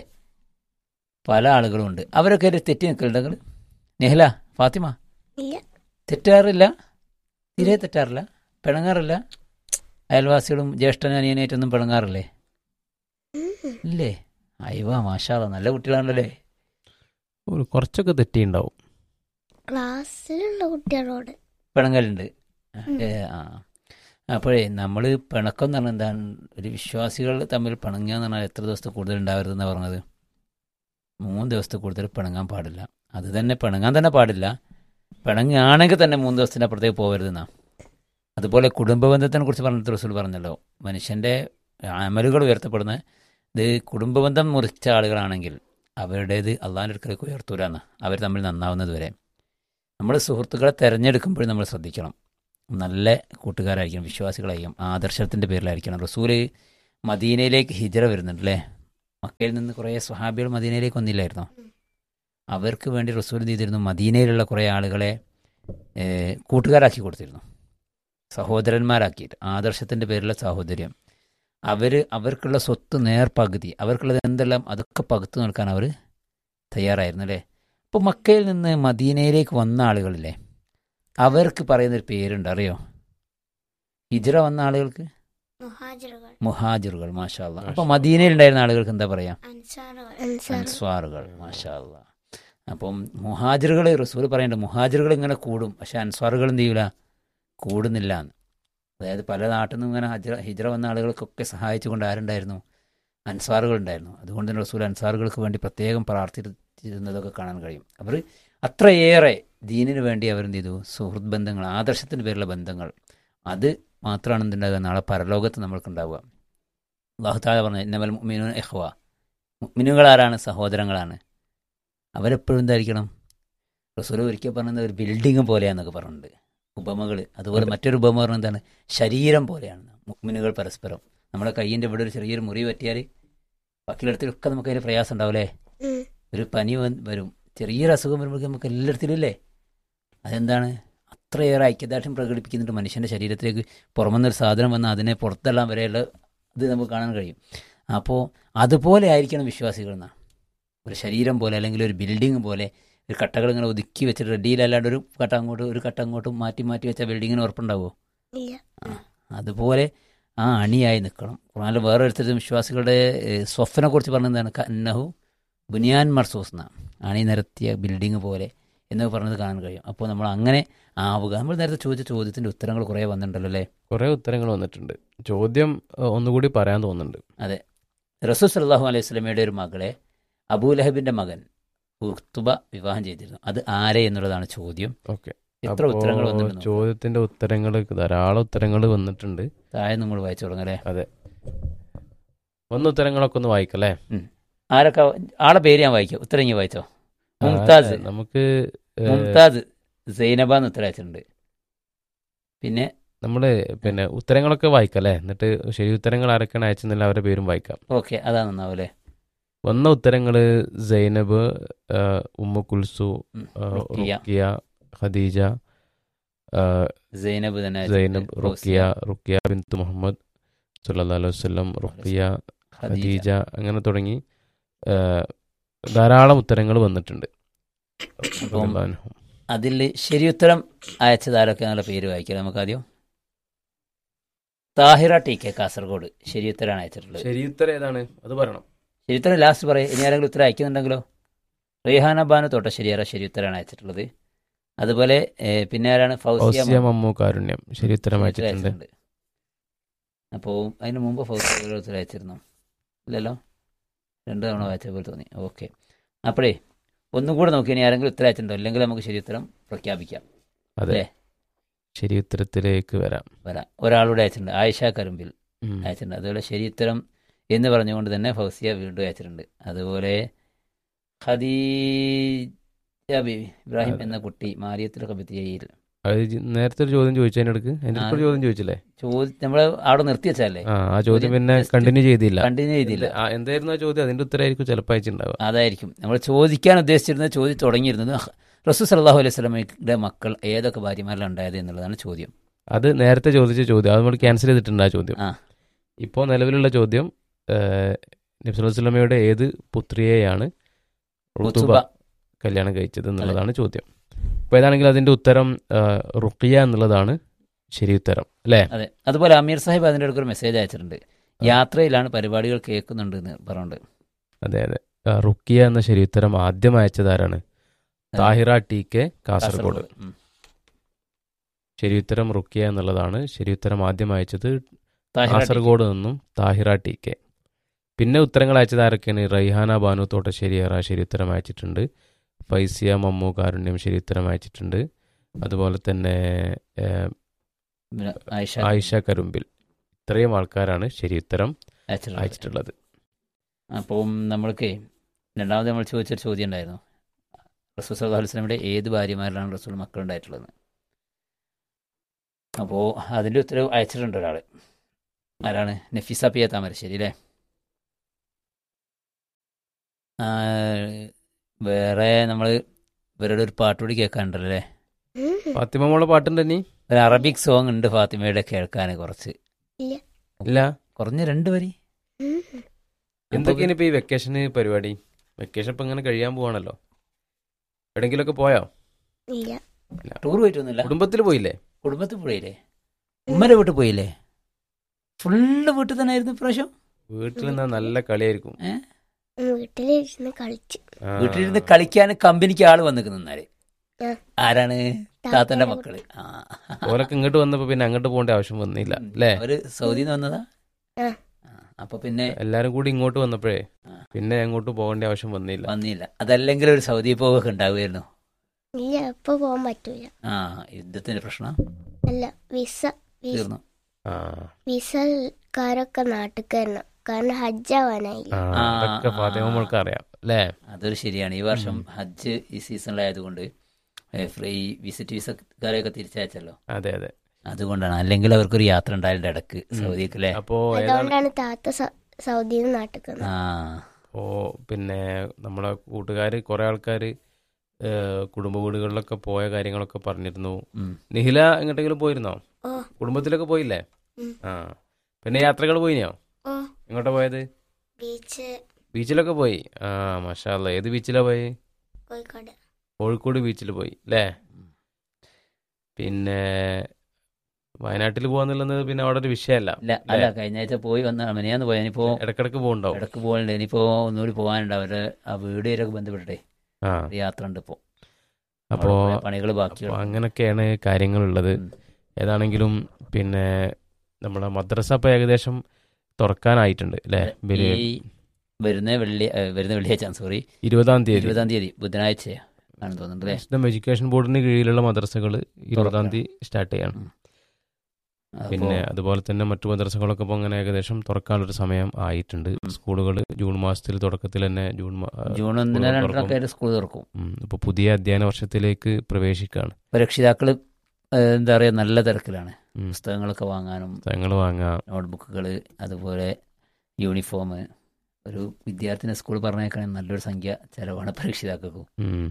പല ആളുകളും ഉണ്ട് അവരൊക്കെ ഒരു തെറ്റി നിൽക്കലുണ്ട് നിങ്ങൾ നെഹല ഫാത്തിമ ഇല്ല തെറ്റാറില്ല തീരെ തെറ്റാറില്ല പിണങ്ങാറില്ല അയൽവാസികളും ജ്യേഷ്ഠനും അനിയനായിട്ടൊന്നും പിണങ്ങാറില്ലേ ഉം. ഇല്ലേ അയ്യോ മാഷാള നല്ല കുട്ടികളാണല്ലേ ഒരു കുറച്ചൊക്കെ തെറ്റിയുണ്ടാവും ക്ലാസ്സിലുള്ള കുട്ടികളോട് പിണങ്ങലുണ്ട് ഉം. ഏ, ആ അപ്പോഴേ നമ്മൾ പിണക്കം എന്ന് പറഞ്ഞാൽ എന്താണ് ഒരു വിശ്വാസികൾ തമ്മിൽ പിണങ്ങുക എന്ന് പറഞ്ഞാൽ എത്ര ദിവസത്തെ കൂടുതൽ ഉണ്ടാവരുതെന്ന് പറഞ്ഞത് മൂന്ന് ദിവസത്തെ കൂടുതൽ പിണങ്ങാൻ പാടില്ല അത് തന്നെ പിണങ്ങാൻ തന്നെ പാടില്ല പിണങ്ങുകയാണെങ്കിൽ തന്നെ മൂന്ന് ദിവസത്തിൻ്റെ അപ്പുറത്തേക്ക് പോകരുതെന്നാ അതുപോലെ കുടുംബ ബന്ധത്തിനെ കുറിച്ച് പറഞ്ഞിട്ട് റസൂൽ പറഞ്ഞല്ലോ മനുഷ്യൻ്റെ അമലുകൾ ഉയർത്തപ്പെടുന്ന ഇത് കുടുംബ ബന്ധം മുറിച്ച ആളുകളാണെങ്കിൽ അവരുടേത് അള്ളാഹിൻ്റെ അടുക്കലേക്ക് ഉയർത്തൂരാന്ന് അവർ തമ്മിൽ നന്നാവുന്നത് വരെ നമ്മൾ സുഹൃത്തുക്കളെ തിരഞ്ഞെടുക്കുമ്പോഴും നമ്മൾ ശ്രദ്ധിക്കണം നല്ല കൂട്ടുകാരായിരിക്കണം വിശ്വാസികളായിരിക്കണം ആദർശത്തിൻ്റെ പേരിലായിരിക്കണം റസൂല് മദീനയിലേക്ക് ഹിജറ വരുന്നുണ്ട് അല്ലേ മക്കയിൽ നിന്ന് കുറേ സ്വഹാബികൾ മദീനയിലേക്ക് വന്നില്ലായിരുന്നോ അവർക്ക് വേണ്ടി റസൂൽ എന്ത് ചെയ്തിരുന്നു മദീനയിലുള്ള കുറേ ആളുകളെ ഏഹ്, കൂട്ടുകാരാക്കി കൊടുത്തിരുന്നു സഹോദരന്മാരാക്കിയിട്ട് ആദർശത്തിൻ്റെ പേരിലുള്ള സാഹോദര്യം അവർ അവർക്കുള്ള സ്വത്ത് നേർ പകുതി അവർക്കുള്ളത് എന്തെല്ലാം അതൊക്കെ പകുത്തു നിൽക്കാൻ അവർ തയ്യാറായിരുന്നു അല്ലേ അപ്പോൾ മക്കയിൽ നിന്ന് മദീനയിലേക്ക് വന്ന ആളുകളില്ലേ അവർക്ക് പറയുന്നൊരു പേരുണ്ട് അറിയോ ഹിജ്റ വന്ന ആളുകൾക്ക് മുഹാജിറുകൾ മുഹാജിറുകൾ മാഷാ അല്ലാ അപ്പോൾ മാഷാ മദീനയിൽ ഉണ്ടായിരുന്ന ആളുകൾക്ക് എന്താ പറയാ അൻസാറുകൾ അൻസ്വാറുകൾ മാഷാ അല്ലാ അപ്പം മുഹാജിറുകൾ റസൂൽ പറയുന്നുണ്ട് മുഹാജിറുകൾ ഇങ്ങനെ കൂടും പക്ഷെ അൻസ്വാറുകൾ എന്ത് ചെയ്യൂല കൂടുന്നില്ല എന്ന് അതായത് പല നാട്ടിൽ നിന്നും ഇങ്ങനെ ഹജ്ര ഹിജ്റ വന്ന ആളുകൾക്കൊക്കെ സഹായിച്ചുകൊണ്ട് ആരുണ്ടായിരുന്നു അൻസാറുകൾ ഉണ്ടായിരുന്നു അതുകൊണ്ട് തന്നെ റസൂൽ അൻസാറുകൾക്ക് വേണ്ടി പ്രത്യേകം പ്രാർത്ഥിച്ചിരുന്നതൊക്കെ കാണാൻ കഴിയും അവർ അത്രയേറെ ദീനിന് വേണ്ടി അവരെന്ത് ചെയ്തു സുഹൃത്ത് ബന്ധങ്ങൾ ആദർശത്തിൻ്റെ പേരിലുള്ള ബന്ധങ്ങൾ അത് മാത്രമാണ് എന്തുണ്ടാകുക നാളെ പരലോകത്ത് നമ്മൾക്കുണ്ടാവുക അള്ളാഹുത്താല പറഞ്ഞു ഇന്നമൽ മുഅ്മിനൂന ഇഖ്വ മുഅ്മിനുകൾ ആരാണ് സഹോദരങ്ങളാണ് അവരെപ്പോഴും എന്തായിരിക്കണം റസൂൽ ഒരിക്കൽ പറഞ്ഞത് ഒരു ബിൽഡിംഗ് പോലെയാന്നൊക്കെ പറഞ്ഞിട്ടുണ്ട് ഉപമകൾ അതുപോലെ മറ്റൊരു ഉപമ പറഞ്ഞത് എന്താണ് ശരീരം പോലെയാണ് മുഅ്മിനുകൾ പരസ്പരം നമ്മുടെ കയ്യിൻ്റെ ഇവിടെ ഒരു ചെറിയൊരു മുറി പറ്റിയാൽ ബാക്കിയിടത്തിലൊക്കെ നമുക്ക് അതിന് പ്രയാസം ഉണ്ടാവില്ലേ ഒരു പനി വന്ന് വരും ചെറിയൊരു അസുഖം വരുമ്പോഴേക്കും നമുക്ക് എല്ലായിടത്തിലും ഇല്ലേ അതെന്താണ് അത്രയേറെ ഐക്യദാർഢ്യം പ്രകടിപ്പിക്കുന്നുണ്ട് മനുഷ്യൻ്റെ ശരീരത്തിലേക്ക് പുറമെന്നൊരു സാധനം വന്ന് അതിനെ പുറത്തെല്ലാം വരെയുള്ള ഇത് നമുക്ക് കാണാൻ കഴിയും അപ്പോൾ അതുപോലെ ആയിരിക്കണം വിശ്വാസികൾ എന്നാണ് ഒരു ശരീരം പോലെ അല്ലെങ്കിൽ ഒരു ബിൽഡിംഗ് പോലെ ഒരു കട്ടകൾ ഇങ്ങനെ ഒതുക്കി വെച്ചിട്ട് റെഡിയിലല്ലാണ്ട് ഒരു കട്ട അങ്ങോട്ട് ഒരു കട്ട അങ്ങോട്ടും മാറ്റി മാറ്റി വെച്ച ബിൽഡിങ്ങിന് ഉറപ്പുണ്ടാവുമോ ഇല്ല അതുപോലെ ആ അണിയായി നിൽക്കണം ഖുറാനിൽ വേറെ ഒരുത്തരും വിശ്വാസികളുടെ ഏഹ്, സ്വപ്നെ കുറിച്ച് പറഞ്ഞതാണ് കന്നഹു ബുനിയാൻ മർസൂസ് എന്നാണ് അണി നിരത്തിയ ബിൽഡിംഗ് പോലെ എന്നൊക്കെ പറഞ്ഞത് കാണാൻ കഴിയും അപ്പോൾ നമ്മൾ അങ്ങനെ ആവുക നമ്മൾ നേരത്തെ ചോദിച്ച ചോദ്യത്തിൻ്റെ ഉത്തരങ്ങൾ കുറേ വന്നിട്ടുണ്ടല്ലോ അല്ലേ കുറേ ഉത്തരങ്ങൾ വന്നിട്ടുണ്ട് ചോദ്യം ഏഹ്, ഒന്നുകൂടി പറയാൻ തോന്നുന്നുണ്ട് റസൂൽ സല്ലാഹു അലൈഹി സ്വലമയുടെ ഒരു മകളെ അബൂലഹബിന്റെ മകൻ ഉക്തുബ വിവാഹം ചെയ്തിരുന്നു അത് ആരെ എന്നുള്ളതാണ് ചോദ്യം ഓക്കെ എത്ര ഉത്തരങ്ങൾ വന്നിട്ടുണ്ട് ചോദ്യത്തിന്റെ ഉത്തരങ്ങൾ ധാരാളം ഉത്തരങ്ങൾ വന്നിട്ടുണ്ട് താഴെ നമ്മൾ വായിച്ചു തുടങ്ങല്ലേ ഒന്ന് ഉത്തരങ്ങളൊക്കെ ഒന്ന് വായിക്കല്ലേ ആരൊക്കെ ആളെ പേര് ഞാൻ വായിക്കാം ഉത്തരം ഇങ്ങനെ വായിച്ചോ മുംതാസ് ആ, നമുക്ക് ഏഹ്, മുംതാസ് സൈനബ എന്ന് ഉത്തരം അയച്ചിട്ടുണ്ട് പിന്നെ നമ്മള് പിന്നെ ഉത്തരങ്ങളൊക്കെ വായിക്കല്ലേ എന്നിട്ട് ശരി ഉത്തരങ്ങൾ ആരൊക്കെയാണ് അയച്ചെന്നില്ല അവരുടെ പേരും വായിക്കാം ഓക്കെ അതാ നന്നാവൂലേ വന്ന ഉത്തരങ്ങള് സൈനബ് ആ, ഉമ്മ കുൽസു ഉം, ആ, റുക്കിയ. റുക്കിയ ഖദീജ ആ, സൈനബ് തന്നെ സൈനബ് അയച്ചിട്ടുണ്ട്. റുക്കിയ റുക്കിയ ബിന്ത് മുഹമ്മദ് സല്ലല്ലാഹു അലൈഹി വസല്ലം റുക്കിയ ഖദീജ അങ്ങനെ തുടങ്ങി ആ, ധാരാളം ഉത്തരങ്ങൾ വന്നിട്ടുണ്ട് അപ്പം അതിൽ ശരിയുത്തരം അയച്ചത് ആരൊക്കെ എന്നുള്ള പേര് വായിക്കാം നമുക്ക് ആദ്യം താഹിറ ടി കെ കാസർഗോഡ് ശരിയുത്തരാണ് അയച്ചിട്ടുള്ളത് ശരി ഉത്തരം ഏതാണ് അത് പറയണം ശരിയുത്തരം ലാസ്റ്റ് പറയും ഇനി ആരെങ്കിലും ഉത്തരം അയക്കുന്നുണ്ടെങ്കിലോ റെയ്ഹാന ബാനു തോട്ടശ്ശേരിയാറ ശരിയുത്തരാണ് അയച്ചിട്ടുള്ളത് അതുപോലെ ഏ, പിന്നെ ആരാണ് ഫൗസിയ ഫൗസിയ മമ്മു കാരുണ്യം ശരി ഉത്തരം ശരിയുത്തരം അയച്ചിട്ടുണ്ട് അയച്ചിട്ടുണ്ട് അപ്പോൾ അതിന് മുമ്പ് ഫൗസിയ ഒരു ഉത്തരം അയച്ചിരുന്നു ഇല്ലല്ലോ രണ്ട് തവണ വായിച്ച പോലെ തോന്നി ഓക്കെ അപ്പോഴേ ഒന്നും കൂടെ നോക്കി ഇനി ആരെങ്കിലും ഉത്തരം അയച്ചിട്ടുണ്ടോ അല്ലെങ്കിൽ നമുക്ക് ശരിയുത്തരം പ്രഖ്യാപിക്കാം അതെ അല്ലേ? ശരി ഉത്തരത്തിലേക്ക് വരാം വരാം ഒരാളൂടെ അയച്ചിട്ടുണ്ട് ആയിഷ കരുമ്പിൽ ഉം. അയച്ചിട്ടുണ്ട് അതുപോലെ ശരി ഉത്തരം എന്ന് പറഞ്ഞുകൊണ്ട് തന്നെ ഫൗസിയ വീണ്ടും അയച്ചിട്ടുണ്ട് അതുപോലെ ഖദീജ ബീവി ഇബ്രാഹിം അതെ. എന്ന കുട്ടി മാരിയത്തിൽ കബത്തിയയിൽ അത് ജി- നേരത്തെ ഒരു ചോദ്യം ചോദിച്ചതിന്റെ അടുക്ക് അതിന്റെ ആ. അടുത്ത് ഒരു ചോദ്യം ചോദിച്ചില്ലേ ചോദ്യം നമ്മൾ അവിടെ നിർത്തി വെച്ചല്ലേ ആ ആ ചോദ്യം ഒരു പിന്നെ just കണ്ടിന്യൂ ചെയ്തില്ല കണ്ടിന്യൂ ചെയ്തില്ല ആ, എന്തായിരുന്നു ആ ചോദ്യം അതിന്റെ ഉത്തരമായിരിക്കും ചിലപ്പോൾ അയച്ചിട്ടുണ്ടാവുക അതായിരിക്കും നമ്മൾ ചോദിക്കാൻ ഉദ്ദേശിച്ചിരുന്നത് ചോദ്യം തുടങ്ങിയിരുന്നത് റസൂ സല്ലാഹു അലൈഹി സ്വലമയുടെ മക്കൾ ഏതൊക്കെ ഭാര്യമാരിലാണ് ഉണ്ടായത് എന്നുള്ളതാണ് ചോദ്യം അത് നേരത്തെ ചോദിച്ച ചോദ്യം അത് നമ്മൾ ക്യാൻസൽ ചെയ്തിട്ടുണ്ട് ആ ചോദ്യം ആ. ഇപ്പോൾ നിലവിലുള്ള ചോദ്യം നബ്സുലമയുടെ ഏത് പുത്രിയെയാണ് റുത്തുബ ഉത്തുബ. കല്യാണം കഴിച്ചത് എന്നുള്ളതാണ് ചോദ്യം അപ്പോൾ ഏതാണെങ്കിൽ അതിന്റെ ഉത്തരം ആ, റുക്കിയ എന്നുള്ളതാണ് ശരി ഉത്തരം അല്ലേ അതെ അതുപോലെ അമീർ സാഹിബ് അതിൻ്റെ അടുത്ത് ഒരു മെസ്സേജ് അയച്ചിട്ടുണ്ട് യാത്രയിലാണ് പരിപാടികൾ കേൾക്കുന്നുണ്ട് എന്ന് പറഞ്ഞുകൊണ്ട് അതെ അതെ ആ, റുക്കിയ എന്ന ശരി ഉത്തരം ആദ്യം അയച്ചത് ആരാണ് താഹിറ ടി കെ കാസർഗോഡ് ഉം. ശരി ഉത്തരം റുക്കിയ എന്നുള്ളതാണ് ശരി ഉത്തരം ആദ്യം അയച്ചത് താഹിറ ടി. കാസർഗോഡ് നിന്നും താഹിറ ടി കെ പിന്നെ ഉത്തരങ്ങൾ അയച്ചത് ആരൊക്കെയാണ് റൈഹാന ബാനു തോട്ടശ്ശേരി ഏറ ശരി ഉത്തരം അയച്ചിട്ടുണ്ട് ഫൈസിയ മമ്മു കാരുണ്യം ശരി ഉത്തരം അയച്ചിട്ടുണ്ട് അതുപോലെ തന്നെ ഏഹ്, പിന്നെ ആയിഷ ആയിഷ കരുമ്പിൽ ഇത്രയും ആൾക്കാരാണ് ശരി ഉത്തരം അയച്ചിട്ടുള്ളത് അയച്ചിട്ടുള്ളത് അപ്പം നമ്മൾക്ക് രണ്ടാമത് നമ്മൾ ചോദിച്ചൊരു ചോദ്യം ഉണ്ടായിരുന്നു റസൂൽ സല്ലല്ലാഹു അലൈഹി വസല്ലമയുടെ ഏത് ഭാര്യമാരിലാണ് റസൂൽ മക്കളുണ്ടായിട്ടുള്ളത് അപ്പോൾ അതിൻ്റെ ഉത്തരവ് അയച്ചിട്ടുണ്ട് ഒരാൾ ആരാണ് നഫീസ പിയ താമരശ്ശേരി അല്ലേ ആ, വേറെ നമ്മൾ ഇവരുടെ ഒരു പാട്ട് കൂടി കേൾക്കാനുണ്ടല്ലോ അല്ലേ ഉം. ഫാത്തിമ മോളെ പാട്ടുണ്ട് നീ ഒരു അറബിക് സോങ് ഉണ്ട് ഫാത്തിമയുടെ കേൾക്കാൻ കുറച്ച് ഇല്ല കുറഞ്ഞ രണ്ട് വരി ഉം. എന്തൊക്കെയാണ് ഇപ്പൊ ഈ വെക്കേഷന് പരിപാടി വെക്കേഷൻ ഇപ്പൊ ഇങ്ങനെ കഴിയാൻ പോവാണല്ലോ എവിടെങ്കിലൊക്കെ പോയോ ഇല്ല ടൂർ പോയിട്ടൊന്നുമില്ല കുടുംബത്തിൽ പോയില്ലേ കുടുംബത്തിൽ പോയില്ലേ ഉമ്മയുടെ വീട്ടിൽ പോയില്ലേ ഫുള്ള് വീട്ടിൽ തന്നെ ആയിരുന്നു ഇപ്രാവശ്യം വീട്ടിൽ നിന്നാ നല്ല കളിയായിരിക്കും വീട്ടിലിരുന്ന് കളിച്ചു ആ. വീട്ടിലിരുന്ന് കളിക്കാൻ കമ്പനിക്ക് ആള് വന്നിക്ക് നിന്നാല് ആ. ആരാണ് താത്തന്റെ മക്കള് ആ ഓലൊക്കെ ഇങ്ങോട്ട് വന്നപ്പോ പിന്നെ അങ്ങോട്ട് പോകേണ്ട ആവശ്യം വന്നില്ല അല്ലേ അവര് സൗദിന്ന് വന്നതാ ആ. ആ, അപ്പൊ പിന്നെ എല്ലാരും കൂടി ഇങ്ങോട്ട് വന്നപ്പോഴേ ആ. പിന്നെ അങ്ങോട്ട് പോകേണ്ട ആവശ്യം വന്നില്ല വന്നില്ല അതല്ലെങ്കിൽ ഒരു സൗദി പോകൊക്കെ ഉണ്ടാവുമായിരുന്നു ഇല്ല ഇപ്പൊ പോകാൻ പറ്റൂല ആ യുദ്ധത്തിന്റെ പ്രശ്നം അല്ല വിസ വിസ തീർന്നു ആ വിസക്കാരൊക്കെ നാട്ടിൽ കയറണം കാരണം ഹജ്ജാവാനായില്ല ആ, ആ, അതൊക്കെ ഫാത്തിമ ആ. മോൾക്ക് അറിയാം അല്ലേ അതൊരു ശരിയാണ് ഈ വർഷം ഹജ്ജ് ഈ സീസണിലായതുകൊണ്ട് ഫ്രീ വിസിറ്റ് വിസക്കാരെയൊക്കെ തിരിച്ചയച്ചല്ലോ അതെ അതെ അതുകൊണ്ടാണ് അല്ലെങ്കിൽ അവർക്കൊരു യാത്ര ഉണ്ടായാലും ഇടക്ക് സൗദിക്ക് അല്ലേ അപ്പോ ഏതാണ് അതുകൊണ്ടാണ് താത്ത സ- സൗദിയിൽ നിന്ന് നാട്ടിൽ കയറുന്നത് ആ ഓ പിന്നെ നമ്മളെ കൂട്ടുകാർ കുറെ ആൾക്കാർ കുടുംബ വീടുകളിലൊക്കെ പോയ കാര്യങ്ങളൊക്കെ പറഞ്ഞിരുന്നു ഉം. നിഹില എങ്ങോട്ടെങ്കിലും പോയിരുന്നോ ഓ കുടുംബത്തിലൊക്കെ പോയില്ലേ ഉം. ആ പിന്നെ യാത്രകൾ പോയിനോ ഓ എങ്ങോട്ടാ പോയത് ബീച്ച് ബീച്ചിലൊക്കെ പോയി ആ മഷാല്ല ഏത് ബീച്ചിലാ പോയി കോഴിക്കോട് കോഴിക്കോട് ബീച്ചിൽ പോയി അല്ലേ പിന്നെ വയനാട്ടിൽ പോകാന്നുള്ളത് പിന്നെ അവിടെ ഒരു വിഷയമല്ല ഇല്ല അല്ല കഴിഞ്ഞ ആഴ്ച പോയി വന്ന മെനിയാന്ന് പോയി ഇനിയിപ്പോ ഇടക്കിടക്ക് പോകുന്നുണ്ടാവും ഇടക്ക് പോകലുണ്ട് ഇനിയിപ്പോ ഒന്നുകൂടി പോകാനുണ്ട് അവര് ആ വീട് വരെയൊക്കെ ബന്ധപ്പെട്ടെ ആ ഒരു യാത്ര ഉണ്ട് ഇപ്പോ അപ്പോ പണികൾ ബാക്കി അപ്പൊ അങ്ങനൊക്കെയാണ് കാര്യങ്ങളുള്ളത് ഉം. ഏതാണെങ്കിലും ഏതാണെങ്കിലും പിന്നെ നമ്മുടെ മദ്രസ ഇപ്പൊ ഏകദേശം തുറക്കാനായിട്ടുണ്ട് അല്ലേ ഇവര് ഈ വരുന്ന വെള്ളി ഏ, വരുന്ന വെള്ളിയാഴ്ച സോറി ഇരുപതാം തീയതി ഇരുപതാം തീയതി ബുധനാഴ്ച ആണ് തോന്നുന്നുണ്ട് അല്ലേ വിസ്ഡം എഡ്യൂക്കേഷൻ ബോർഡിന് കീഴിലുള്ള മദ്രസകൾ ഇരുപതാം തീയതി സ്റ്റാർട്ട് ചെയ്യാണ് ഉം. പിന്നെ അതുപോലെ തന്നെ മറ്റു മദ്രസകളൊക്കെ ഇപ്പോൾ അങ്ങനെ ഏകദേശം തുറക്കാനുള്ളൊരു സമയം ആയിട്ടുണ്ട് ഉം. സ്കൂളുകൾ ജൂൺ മാസത്തിൽ തുടക്കത്തിൽ തന്നെ ജൂൺ മാ- ജൂൺ ഒന്നിന് സ്കൂളുകൾ രണ്ടിനൊക്കെ ആയിട്ട് സ്കൂൾ തുറക്കും ഉം, ഇപ്പൊ പുതിയ അധ്യയന വർഷത്തിലേക്ക് പ്രവേശിക്കുകയാണ് ഇപ്പൊ രക്ഷിതാക്കള് ഏ, എന്താ പറയാ നല്ല തിരക്കിലാണ് ഉം. പുസ്തകങ്ങളൊക്കെ വാങ്ങാനും പുസ്തകങ്ങൾ വാങ്ങാം നോട്ട്ബുക്കുകൾ അതുപോലെ യൂണിഫോം ഒരു വിദ്യാർത്ഥിനെ സ്കൂൾ പറഞ്ഞേക്കാണെങ്കിൽ നല്ലൊരു സംഖ്യ ചെലവാണ് ഇപ്പൊ രക്ഷിതാക്കൾക്കും ഉം.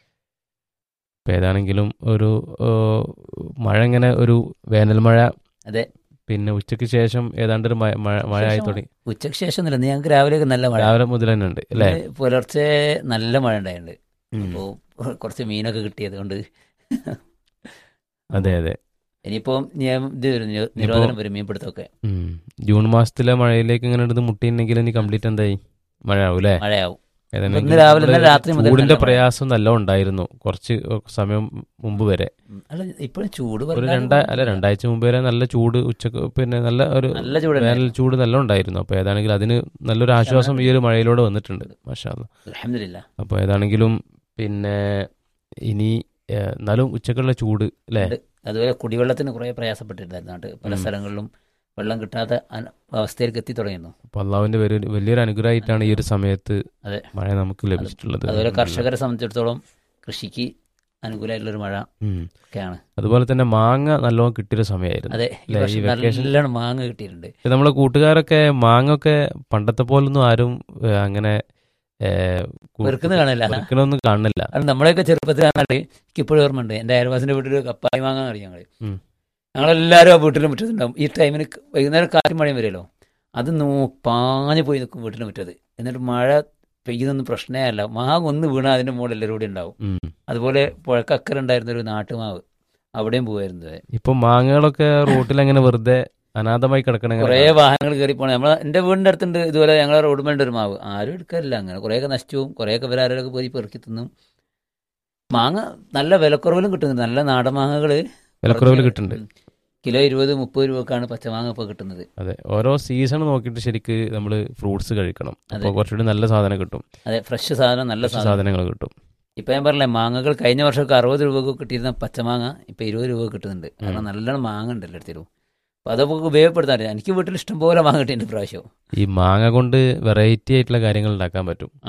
ഇപ്പൊ ഏതാണെങ്കിലും ഒരു ഏ, മഴ ഇങ്ങനെ ഒരു വേനൽ മഴ അതെ. പിന്നെ ഉച്ചയ്ക്ക് ശേഷം ഏതാണ്ട് ഒരു മഴ മഴ മഴ ആയി ശേഷം തുടങ്ങി ഉച്ചയ്ക്ക് ശേഷം ഒന്നുമില്ല ഇന്ന് ഞങ്ങൾക്ക് രാവിലെയൊക്കെ നല്ല മഴ രാവിലെ മുതൽ തന്നെ ഉണ്ട് അല്ലേ ഇന്ന് പുലർച്ചെ നല്ല മഴ ഉണ്ടായിട്ടുണ്ട് ഉം. അപ്പോൾ കുറച്ച് മീനൊക്കെ കിട്ടിയത് കൊണ്ട് അതെ അതെ ഇനിയിപ്പോ നിയമം ഇത് വരും നിരോ- നിരോധനം വരും മീൻപിടുത്തമൊക്കെ ഉം. ജൂൺ മാസത്തിലെ മഴയിലേക്ക് ഇങ്ങനെ എടുത്ത് മുട്ടിയിട്ടുണ്ടെങ്കിൽ ഇനി കംപ്ലീറ്റ് എന്തായി മഴ ആവും അല്ലേ മഴയാവും ഏതാണെങ്കിലും ഇന്ന് രാവിലെ, ഇവിടെ ഇന്നലെ രാത്രി മുതൽ ചൂടിന്റെ നല്ല മഴ. പ്രയാസം നല്ല ഉണ്ടായിരുന്നു കുറച്ച് സമയം മുമ്പ് വരെ ഉം. അല്ല ഇപ്പോഴും ചൂട് ഒരു വല്ലാതെ രണ്ടാ അല്ല രണ്ടാഴ്ച മുമ്പ് വരെ നല്ല ചൂട് ഉച്ചക്ക് പിന്നെ നല്ല ഒരു നല്ല ചൂട് വേനൽ ചൂട് നല്ല ഉണ്ടായിരുന്നു അപ്പോൾ ഏതാണെങ്കിലും അതിന് നല്ലൊരു ആശ്വാസം ഈ ഒരു മഴയിലൂടെ വന്നിട്ടുണ്ട് മാഷാല്ല അലഹമില്ല അപ്പോൾ ഏതാണെങ്കിലും പിന്നെ ഇനി ഏഹ്, എന്നാലും ഉച്ചക്കുള്ള ചൂട് അല്ലേ ഉണ്ട്. അതുപോലെ കുടിവെള്ളത്തിന് കുറേ പ്രയാസപ്പെട്ടിട്ടുണ്ടായിരുന്നു നാട്ട് പല ഉം. സ്ഥലങ്ങളിലും വെള്ളം കിട്ടാത്ത അന- അവസ്ഥയിലേക്ക് എത്തി തുടങ്ങിയിരുന്നു അപ്പോൾ അള്ളാവിന്റെ വലിയ വലിയൊരു അനുഗ്രഹമായിട്ടാണ് ഈ ഒരു സമയത്ത് അതെ. മഴ നമുക്ക് ലഭിച്ചിട്ടുള്ളത് അതുപോലെ കർഷകരെ സംബന്ധിച്ചിടത്തോളം കൃഷിക്ക് അനുകൂലമായിട്ടുള്ളൊരു മഴ ഉം. ഒക്കെയാണ് അതുപോലെ തന്നെ മാങ്ങ നല്ലോണം കിട്ടിയൊരു സമയമായിരുന്നു അതെ ഈ അല്ലേ, ഈ വർഷം vacation- നല്ലോണം മാങ്ങ കിട്ടിയിട്ടുണ്ട് പക്ഷെ നമ്മളെ കൂട്ടുകാരൊക്കെ മാങ്ങ ഒക്കെ പണ്ടത്തെ പോലൊന്നും ആരും ഏഹ്, അങ്ങനെ വെറുക്കുന്ന കാണില്ല വെറുക്കണൊന്നും കാണുന്നില്ല അത് നമ്മളെയൊക്കെ ചെറുപ്പത്തിൽ കാണാണ്ട് എനിക്ക് ഇപ്പോഴും ഓർമ്മയുണ്ട് എൻ്റെ അയൽവാസിൻ്റെ വീട്ടിൽ ഒരു കപ്പായി മാങ്ങ അറിയാം ഞങ്ങൾ ഉം. ഞങ്ങളെല്ലാവരും ആ വീട്ടിൽ മുറ്റത്തുണ്ടാവും ഈ ടൈമിന് ക- വൈകുന്നേരം കാറ്റും മഴയും വരുമല്ലോ അത് നോ പാഞ്ഞു പോയി നിൽക്കും വീട്ടിന് മുറ്റത്ത് എന്നിട്ട് മഴ പെയ്യുന്നൊന്നും പ്രശ്നമേ അല്ല മാങ്ങ ഒന്ന് വീണാൽ അതിൻ്റെ മുകളിൽ എല്ലാവരും കൂടി ഉണ്ടാവും ഉം. അതുപോലെ പുഴക്കക്കറുണ്ടായിരുന്ന ഒരു നാട്ടുമാവ് അവിടെയും പോകുമായിരുന്നു ഇപ്പൊ മാങ്ങകളൊക്കെ റോട്ടിൽ അങ്ങനെ വെറുതെ അനാഥമായി കിടക്കണ ഇങ്ങനെ കുറേ കാണാം. വാഹനങ്ങൾ കയറി പോകണം നമ്മളെ എൻ്റെ വീടിൻ്റെ അടുത്തുണ്ട് ഇതുപോലെ ഞങ്ങളെ റോഡ് മേലുണ്ട് ഒരു മാവ് ആരും എടുക്കാറില്ല അങ്ങനെ കുറേയൊക്കെ നശിച്ചു പോകും കുറേയൊക്കെ ഇവരാരൊക്കെ പോയി പെറുക്കി തിന്നും മാങ്ങ നല്ല വിലക്കുറവിലും കിട്ടുന്നുണ്ട് നല്ല നാടൻ മാങ്ങകൾ വിലക്കുറവിൽ കിട്ടുന്നുണ്ട് കിലോ ഇരുപത് മുപ്പത് രൂപക്കാണ് പച്ചമാങ്ങ ഇപ്പോൾ കിട്ടുന്നത് അതെ ഓരോ സീസൺ നോക്കിയിട്ട് ശരിക്ക് നമ്മൾ ഫ്രൂട്ട്സ് കഴിക്കണം അതെ. അപ്പോൾ കുറച്ചുകൂടി നല്ല സാധനം കിട്ടും അതെ ഫ്രഷ് സാധനം നല്ല കുറച്ച് സാധനം സാധനങ്ങൾ കിട്ടും ഇപ്പം ഞാൻ പറഞ്ഞില്ലേ മാങ്ങകൾ കഴിഞ്ഞ വർഷമൊക്കെ അറുപത് രൂപക്ക് കിട്ടിയിരുന്ന പച്ചമാങ്ങ ഇപ്പം ഇരുപത് രൂപ കിട്ടുന്നുണ്ട് കാരണം നല്ലോണം മാങ്ങ ഉണ്ട് എല്ലായിടത്തിലും അപ്പോൾ അതൊക്കെ ഉപയോഗപ്പെടുത്താൻ അറിയാം എനിക്ക് വീട്ടിൽ ഇഷ്ടംപോലെ മാങ്ങ കിട്ടിയിട്ടുണ്ട് പ്രാവശ്യം ഈ മാങ്ങ കൊണ്ട് വെറൈറ്റി ആയിട്ടുള്ള കാര്യങ്ങൾ ഉണ്ടാക്കാൻ പറ്റും ആ.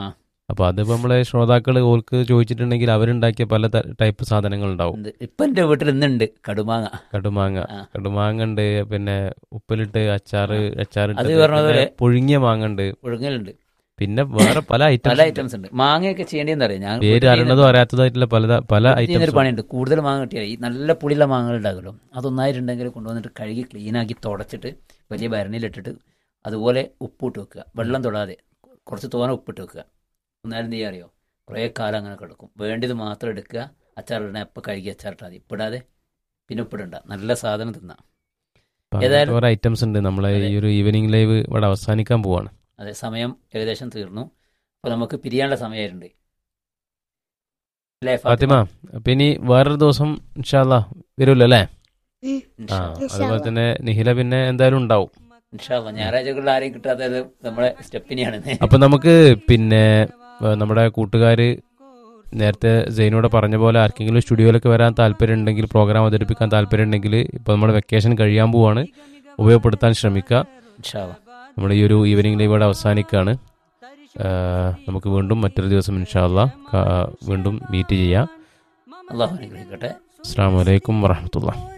അപ്പോൾ അതിപ്പോൾ നമ്മളെ ശ്രോതാക്കൾ ഓൾക്ക് ചോദിച്ചിട്ടുണ്ടെങ്കിൽ അവരുണ്ടാക്കിയ പല ത- ടൈപ്പ് സാധനങ്ങൾ ഉണ്ടാവും ഉണ്ട്. ഇപ്പൊ എന്റെ വീട്ടിൽ ഇന്നുണ്ട് കടുമാങ്ങ കടുമാങ്ങ ആ. കടുമാങ്ങ ഉണ്ട് പിന്നെ ഉപ്പിലിട്ട് അച്ചാറ് അച്ചാറിട്ട് അത് പറഞ്ഞ പോലെ- പുഴുങ്ങിയ മാങ്ങ ഉണ്ട് ഒഴുങ്ങലുണ്ട് പിന്നെ വേറെ പല പല ഐറ്റംസ് ഐറ്റംസ് ഉണ്ട് മാങ്ങയൊക്കെ ചെയ്യേണ്ടതെന്ന് അറിയാം ഞാൻ പേര് അറിയണതോ അറിയാത്തതായിട്ടുള്ള പല പല ചെയ്യുന്നൊരു ഐറ്റംസ് പണിയുണ്ട് കൂടുതൽ മാങ്ങ കിട്ടിയാൽ ഈ നല്ല പുളിയുള്ള മാങ്ങകൾ ഉണ്ടാകുമല്ലോ അതൊന്നായിട്ടുണ്ടെങ്കിൽ കൊണ്ടുവന്നിട്ട് കഴുകി ക്ലീനാക്കി തുടച്ചിട്ട് വലിയ ഭരണിയിലിട്ടിട്ട് അതുപോലെ ഉപ്പിട്ട് വെക്കുക വെള്ളം തൊടാതെ കുറച്ച് തോനെ ഉപ്പിട്ട് വെക്കുക എന്നാലും എന്ത് ചെയ്യാൻ അറിയോ കുറേ കാലം അങ്ങനെ കിടക്കും വേണ്ടത് മാത്രം എടുക്കുക അച്ചാറിടണേ അപ്പം കഴുകി അച്ചാറിട്ടാൽ മതി ഉപ്പിടാതെ പിന്നെ ഉപ്പിടണ്ട നല്ല സാധനം തിന്നാം ഏതായാലും- കുറെ ഐറ്റംസ് ഉണ്ട് നമ്മളെ ഈ ഒരു ഈവനിങ് ലൈവ് ഇവിടെ അവസാനിക്കാൻ പോവാണ് അതെ സമയം ഏകദേശം തീർന്നു അപ്പോൾ നമുക്ക് പിരിയാനുള്ള സമയമായിട്ടുണ്ട് അല്ലേ ഫാത്തിമ അപ്പൊ ഇനി വേറൊരു ദിവസം ഇൻഷാല്ല വരുമല്ലോ അല്ലേ ഉം. ആ ഇൻഷാ അതുപോലെ തന്നെ നിഹില പിന്നെ എന്തായാലും ഉണ്ടാവും ഇൻഷാ അല്ലാ. ഞായറാഴ്ചകളിൽ ആരെയും കിട്ടാത്തത് നമ്മളെ സ്റ്റെപ്പിനെയാണ് അപ്പൊ നമുക്ക് പിന്നെ ഏഹ്, നമ്മുടെ കൂട്ടുകാര് നേരത്തെ സൈനോട് പറഞ്ഞ പോലെ ആർക്കെങ്കിലും സ്റ്റുഡിയോയിലൊക്കെ വരാൻ താല്പര്യം ഉണ്ടെങ്കിൽ പ്രോഗ്രാം അവതരിപ്പിക്കാൻ താല്പര്യം ഉണ്ടെങ്കിൽ ഇപ്പൊ നമ്മുടെ വെക്കേഷൻ കഴിയാൻ പോവാണ് ഉപയോഗപ്പെടുത്താൻ ശ്രമിക്കുക ഇൻഷാ അല്ലാ. നമ്മുടെ ഈ ഒരു ഈവനിങ് ലൈവ് ഇവിടെ അവസാനിക്കുകയാണ് ഏഹ്, നമുക്ക് വീണ്ടും മറ്റൊരു ദിവസം ഇൻഷാല്ല വീണ്ടും മീറ്റ് ചെയ്യാം അള്ളാഹു അനുഗ്രഹിക്കട്ടെ അസ്സാം വലൈക്കും വറഹമത്തുള്ള